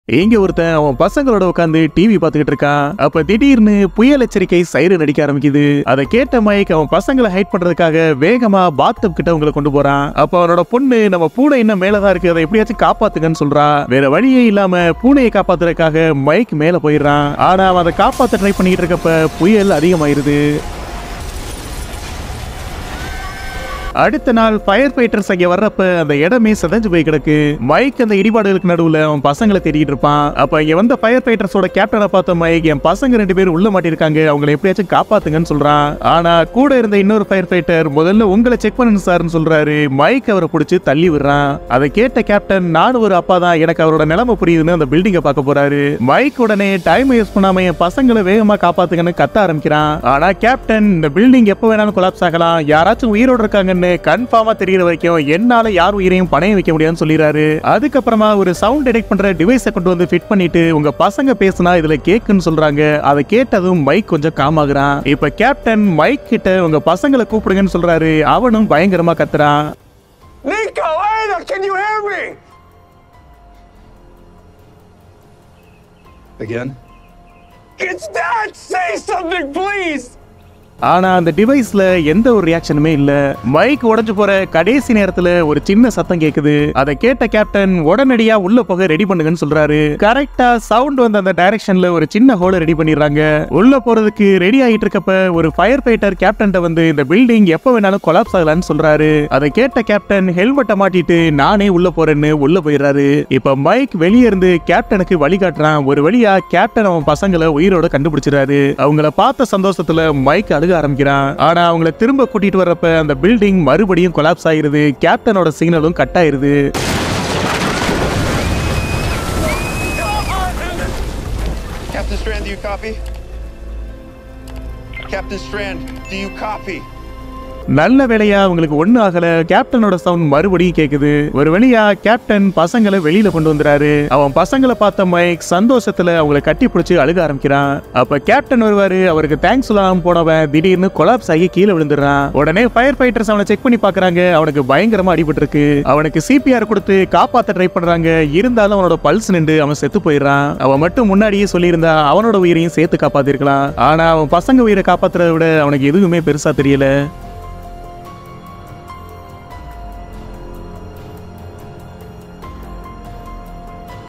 இங்க ஒருத்தன் அவன் பசங்களோட உட்காந்து டிவி பார்த்துக்கிட்டு இருக்கான் அப்ப திடீர்னு புயல் எச்சரிக்கை சைரன் அடிக்க ஆரம்பிக்குது அதை கேட்ட மைக் அவன் பசங்களை ஹைட் பண்றதுக்காக வேகமா பாத்டப் கிட்ட உங்களை கொண்டு போறான் அப்ப அவனோட பொண்ணு நம்ம பூனை இன்னும் மேலதான் இருக்கு அதை எப்படியாச்சும் காப்பாத்துங்கன்னு சொல்றா வேற வழியே இல்லாம பூனையை காப்பாத்துறதுக்காக மைக் மேல போயிடுறான் ஆனா அவன் அதை காப்பாத்த ட்ரை பண்ணிட்டு இருக்கப்ப புயல் அதிகமாயிருது அடுத்த நாள் ஃபயர் ஃபைட்டர்ஸ் அங்க வர்றப்ப அந்த இடமே சிதைஞ்சு போய் கிடக்கு மைக் அந்த இடிபாடுகளுக்கு நடுவுல அவன் பசங்களை தேடிட்டு இருப்பான் அப்ப இங்க வந்த ஃபயர் ஃபைட்டர்ஸோட கேப்டனை பார்த்த மைக் என் பசங்க ரெண்டு பேரும் உள்ள மாட்டிருக்காங்க அவங்களை எப்படியாச்சும் காப்பாத்துங்கன்னு சொல்றான் ஆனா கூட இருந்த இன்னொரு ஃபயர் ஃபைட்டர் முதல்ல உங்களை செக் பண்ணுங்க சார்னு சொல்றாரு மைக் அவரை பிடிச்சி தள்ளி விடுறான் அதை கேட்ட கேப்டன் நானும் ஒரு அப்பா தான் எனக்கு அவரோட நிலைமை புரியுதுன்னு அந்த பில்டிங்கை பார்க்க போறாரு மைக் உடனே டைம் யூஸ் பண்ணாம என் பசங்களை வேகமா காப்பாத்துங்கன்னு கத்த ஆரம்பிக்கிறான் ஆனா கேப்டன் இந்த பில்டிங் எப்ப வேணாலும் கொலாப்ஸ் ஆகலாம் யாராச்சும் உயிரோட இருக்காங்கன்னு கன்ஃபார்மா தெரியற வரைக்கும் என்னால யார் உயிரையும் பணையம் வைக்க முடியாதுன்னு சொல்லிடுறாரு அதுக்கப்புறமா ஒரு சவுண்ட் டிடெக்ட் பண்ற டிவைஸை கொண்டு வந்து ஃபிட் பண்ணிட்டு உங்க பசங்க பேசுனா இதுல கேக்குன்னு சொல்றாங்க அதை கேட்டதும் மைக் கொஞ்சம் காமாகுறான் இப்ப கேப்டன் மைக் கிட்ட உங்க பசங்களை கூப்பிடுங்கன்னு சொல்றாரு அவனும் பயங்கரமா கத்துறான் Nico, Ada, can you hear me? Again? It's Dad! Say something, please! ஆனா அந்த டிவைஸ்ல எந்த ஒரு ரியாக்ஷனுமே இல்ல மைக் உடைஞ்சு போற கடைசி நேரத்துல ஒரு சின்ன சத்தம் கேக்குது அதை கேட்ட கேப்டன் உடனடியா உள்ள போக ரெடி பண்ணுங்கன்னு சொல்றாரு கரெக்டா சவுண்ட் வந்து அந்த டைரக்ஷன்ல ஒரு சின்ன ஹோல ரெடி பண்ணிடுறாங்க உள்ள போறதுக்கு ரெடி ஆகிட்டு இருக்கப்ப ஒரு ஃபயர் ஃபைட்டர் கேப்டன் வந்து இந்த பில்டிங் எப்ப வேணாலும் கொலாப்ஸ் ஆகலாம்னு சொல்றாரு அதை கேட்ட கேப்டன் ஹெல்மெட்டை மாட்டிட்டு நானே உள்ள போறேன்னு உள்ள போயிடுறாரு இப்ப மைக் வெளியே இருந்து கேப்டனுக்கு வழிகாட்டுறான் ஒரு வழியா கேப்டன் அவன் பசங்களை உயிரோட கண்டுபிடிச்சிடாரு அவங்கள பார்த்த சந்தோஷத்துல மைக் அழுக ஆரம்பிக்கிறான் ஆனா அவங்கள திரும்ப கூட்டிட்டு வர்றப்ப அந்த பில்டிங் மறுபடியும் கொலாப்ஸ் ஆயிருது கேப்டனோட சிக்னலும் கட் ஆயிருது Captain Strand, do you copy? Captain Strand, do you copy? நல்ல வேலையா அவங்களுக்கு ஒண்ணு ஆகல கேப்டனோட சவுண்ட் மறுபடியும் கேக்குது ஒரு வழியா கேப்டன் பசங்களை வெளியில கொண்டு வந்துறாரு அவன் பசங்களை பார்த்த மைக் சந்தோஷத்துல அவங்கள கட்டி பிடிச்சு அழுக ஆரம்பிக்கிறான் அப்ப கேப்டன் வருவாரு அவருக்கு தேங்க்ஸ் சொல்லாம போனவன் திடீர்னு கொலாப்ஸ் ஆகி கீழே விழுந்துடுறான் உடனே ஃபயர் ஃபைட்டர்ஸ் அவனை செக் பண்ணி பாக்குறாங்க அவனுக்கு பயங்கரமா அடிபட்டு இருக்கு அவனுக்கு சிபிஆர் கொடுத்து காப்பாத்த ட்ரை பண்றாங்க இருந்தாலும் அவனோட பல்ஸ் நின்று அவன் செத்து போயிடுறான் அவன் மட்டும் முன்னாடியே சொல்லியிருந்தா அவனோட உயிரையும் சேர்த்து காப்பாத்திருக்கலாம் ஆனா அவன் பசங்க உயிரை காப்பாத்துறதை விட அவனுக்கு எதுவுமே பெருசா தெரியல